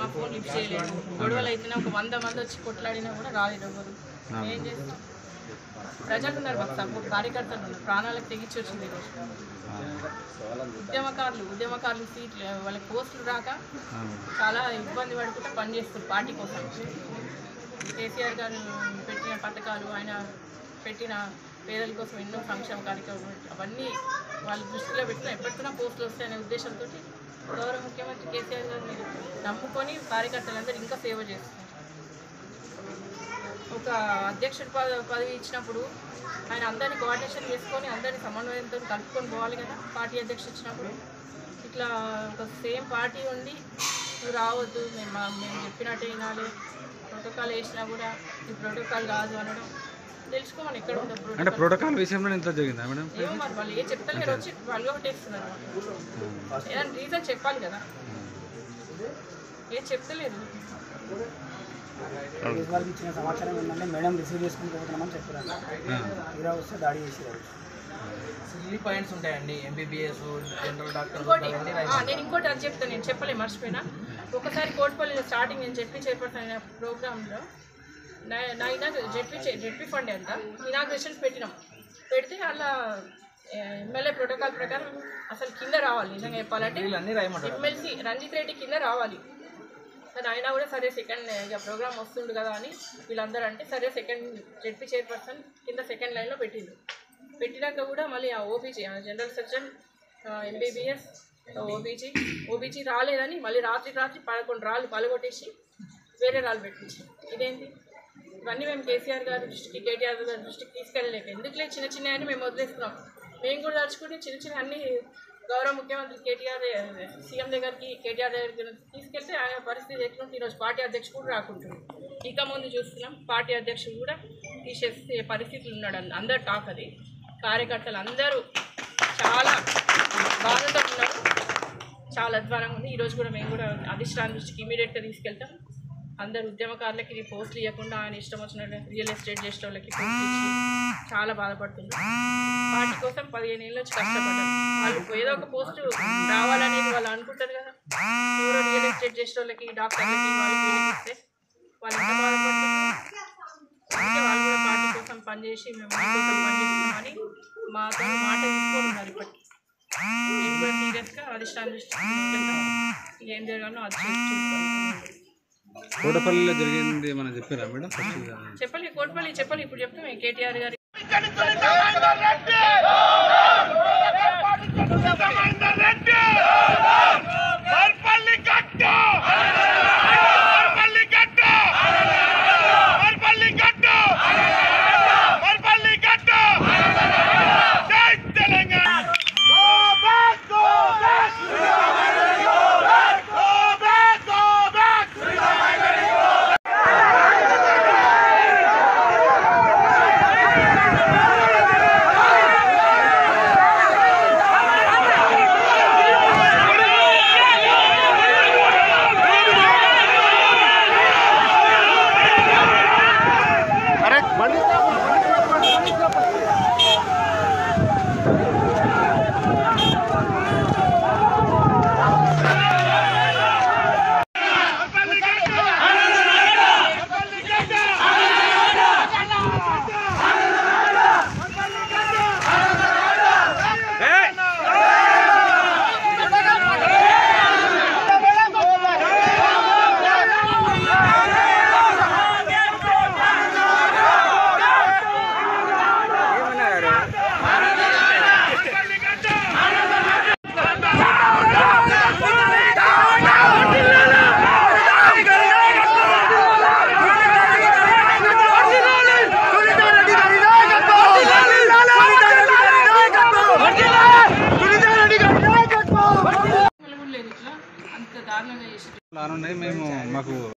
మా phone lift చేయలేదు గొడవలు అయితేనే ఒక వంద మంది వచ్చి కొట్లాడినా కూడా రాలేదు ఎవరు ఏం చేస్తాం ప్రజలు ఉన్నారు మాకు సపోర్ట్ కార్యకర్తలు ఉన్నారు ప్రాణాలకు తెగించి వచ్చింది ఈరోజు ఉద్యమకారులు ఉద్యమకారులు సీట్లు వాళ్ళకి పోస్టులు రాక చాలా ఇబ్బంది పడుకుంటూ పనిచేస్తారు పార్టీ కోసం కేసీఆర్ గారు పెట్టిన పథకాలు ఆయన పెట్టిన పేదల కోసం ఎన్నో సంక్షేమ కార్యక్రమాలు అవన్నీ వాళ్ళ దృష్టిలో పెట్టిన ఎప్పటికైనా పోస్టులు వస్తాయనే ఉద్దేశంతో గౌరవ ముఖ్యమంత్రి కేసీఆర్ గారిని నమ్ముకొని కార్యకర్తలందరూ ఇంకా సేవ చేస్తున్నారు ఒక అధ్యక్షుడి పద- పదవి ఇచ్చినప్పుడు ఆయన అందరిని కోఆర్డినేషన్ చేసుకొని అందరిని సమన్వయంతో కలుపుకొని పోవాలి కదా పార్టీ అధ్యక్షుడు ఇచ్చినప్పుడు ఇట్లా ఒక సేమ్ పార్టీ ఉండి నువ్వు రావద్దు మేము మా- మేము చెప్పినట్టు వినాలి ప్రోటోకాల్ వేసినా కూడా ఈ ప్రోటోకాల్ కాదు అనడం తెలుసుకోమని ఎక్కడ ఉందో అంటే ప్రోటోకాల్ ప్రోటోకాల్ విషయంలో ఇంత జరిగిందా మేడం ఏమో మరి వాళ్ళు ఏ చెప్తలేరు వచ్చి వాళ్ళు ఒకటి వేస్తున్నారు ఏదైనా రీజన్ చెప్పాలి కదా ఏ చెప్తలేరు పోలీస్ వాళ్ళకి ఇచ్చిన సమాచారం ఏంటంటే మేడం రిసీవ్ చేసుకుని పోతున్నామని చెప్పారు తీరా వస్తే దాడి చేసేవారు సిల్లీ పాయింట్స్ ఉంటాయండి ఎంబీబీఎస్ జనరల్ డాక్టర్ ఇంకోటి ఆ, నేను ఇంకోటి అది చెప్తాను నేను చెప్పలే మర్చిపోయినా ఒకసారి కోటిపల్లిలో స్టార్టింగ్ నేను చెప్పి చైర్పర్సన్ అయిన ప్రోగ్రాంలో నా నా ఇనా జెడ్పీ జెడ్పీ ఫండ్ ఎంత ఇనాగ్రేషన్స్ పెట్టినాం పెడితే అలా ఎమ్మెల్యే ప్రోటోకాల్ ప్రకారం అసలు కింద రావాలి నిజంగా చెప్పాలంటే అన్ని రాయమంటారు ఎమ్మెల్సీ రంజిత్ రెడ్డి కింద రావాలి కానీ అయినా కూడా సరే సెకండ్ ఇక ప్రోగ్రామ్ వస్తుండు కదా అని వీళ్ళందరూ అంటే సరే సెకండ్ జెడ్పీ చైర్పర్సన్ కింద సెకండ్ లైన్లో పెట్టిండు పెట్టినాక కూడా మళ్ళీ ఆ OBG general surgeon MBBS OBG OBG రాలేదని మళ్ళీ రాత్రి రాత్రి పదకొండు రాళ్ళు పలగొట్టేసి వేరే రాళ్ళు పెట్టించి ఇదేంటి ఇవన్నీ మేము కేసీఆర్ గారి దృష్టికి కేటీఆర్ గారి దృష్టికి తీసుకెళ్ళలేక ఎందుకులే చిన్న చిన్న అని మేము వదిలేస్తున్నాం మేము కూడా తలుచుకుంటే చిన్న చిన్న అన్ని గౌరవ ముఖ్యమంత్రి కేటీఆర్ సీఎం దగ్గరికి కేటీఆర్ దగ్గరికి తీసుకెళ్తే ఆయన పరిస్థితి ఎట్లుంటే ఈరోజు పార్టీ అధ్యక్షుడు కూడా రాకుంటుంది ఇక ముందు చూస్తున్నాం పార్టీ అధ్యక్షుడు కూడా తీసేసే పరిస్థితులు ఉన్నాడు అన్న- అందరు టాక్ అది కార్యకర్తలు అందరూ చాలా బాధతో ఉన్నారు చాలా అధ్వానంగా ఉంది ఈరోజు కూడా మేము కూడా అధిష్టానం దృష్టికి ఇమీడియట్గా తీసుకెళ్తాం అందరు ఉద్యమకారులకి ఇది పోస్టులు ఇవ్వకుండా ఆయన ఇష్టం వచ్చినట్టు రియల్ ఎస్టేట్ చేసే వాళ్ళకి పోస్టులు ఇచ్చి చాలా బాధపడుతుంది పార్టీ కోసం పదిహేను ఏళ్ళ నుంచి కష్టపడ్డారు వాళ్ళు ఏదో ఒక పోస్ట్ రావాలనేది వాళ్ళు అనుకుంటారు కదా ఎవరో రియల్ ఎస్టేట్ చేసే వాళ్ళకి డాక్టర్లకి వాళ్ళకి వీళ్ళకి ఇస్తే వాళ్ళు ఎంత బాధపడతారు అందుకే వాళ్ళు కూడా పార్టీ కోసం పనిచేసి మేము మీ కోసం పనిచేస్తున్నామని మాతో మాట తీసుకుంటున్నారు ఇప్పటికి నేను కూడా సీరియస్గా అధిష్టానం దృష్టికి తీసుకెళ్తాం ఏం జరగాలో అది చూ- చూస్తాం కోటపల్లిలో జరిగింది మనం చెప్పారా మేడం ఫస్ట్ ఇది. చెప్పాలి కోట్పల్లి చెప్పాలి ఇప్పుడు చెప్తాం కేటీఆర్ గారి మర్పల్లి గట్టు మర్పల్లి గట్టు మర్పల్లి గట్టు మర్పల్లి గట్టు జై Telangana go back go back go back go back లేదు ఇట్లా అంత దారుణంగా చేసి ప్లాన్ ఉన్నాయి మేము మాకు